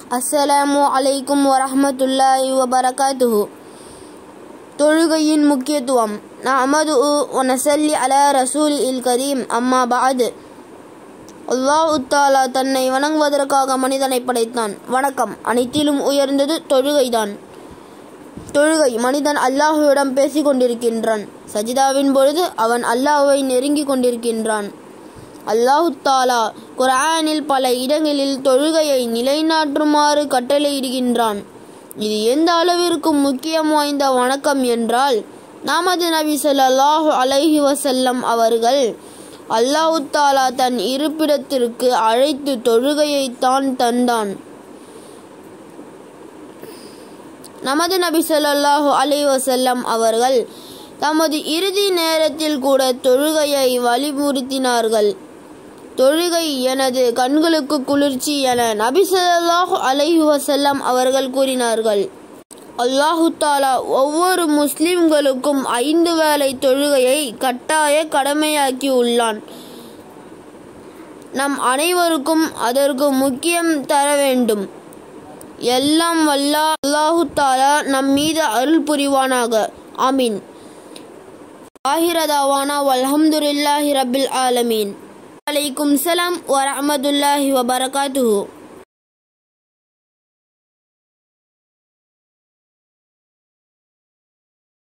அஸ்ஸலாமு அலைக்கும் வரஹ்மத்துல்லாஹி வபரகாத்துஹு தொழுகையின் முக்கியத்துவம் நஹமது வனசல்லி அலா ரசூல் இல் கரீம் அம்மா பாது அல்லாஹ் தாலா தன்னை வணங்குவதற்காக மனிதனை படைத்தான் வணக்கம் அனைத்திலும் உயர்ந்தது தொழுகைதான் தொழுகை மனிதன் அல்லாஹுவிடம் பேசிக் கொண்டிருக்கின்றான் சஜிதாவின் பொழுது அவன் அல்லாஹுவை நெருங்கிக் கொண்டிருக்கின்றான் அல்லாஹு தாலா குர்ஆனில் பல இடங்களில் தொழுகையை நிலைநாட்டுமாறு கட்டளையிடுகின்றான் இது எந்த அளவிற்கு முக்கியம் வாய்ந்த வணக்கம் என்றால் நமது நபி ஸல்லல்லாஹு அலைஹி வஸல்லம் அவர்கள் அல்லாஹு தாலா தன் இருப்பிடத்திற்கு அழைத்து தொழுகையை தான் தந்தான் நமது நபி ஸல்லல்லாஹு அலைஹி வஸல்லம் அவர்கள் தமது இறுதி நேரத்தில் கூட தொழுகையை வலியுறுத்தினார்கள் தொழுகை எனது கண்களுக்கு குளிர்ச்சி என நபி ஸல்லல்லாஹு அலைஹி வஸல்லம் அவர்கள் கூறினார்கள் அல்லாஹு தாலா ஒவ்வொரு முஸ்லிம்களுக்கும் ஐந்து வேளை தொழுகையை கட்டாய கடமையாக்கி உள்ளான் நம் அனைவருக்கும் அதற்கு முக்கியம் தர வேண்டும் எல்லாம் வல்லா அல்லாஹு தாலா நம் மீது அருள் புரிவானாக ஆமீன் ஆஹிரதாவானா வல்ஹம்துலில்லாஹி ரபில் ஆலமீன் அலைக்கும் சலாம் வரஹமத்துல்லாஹி வபரகாத்துஹு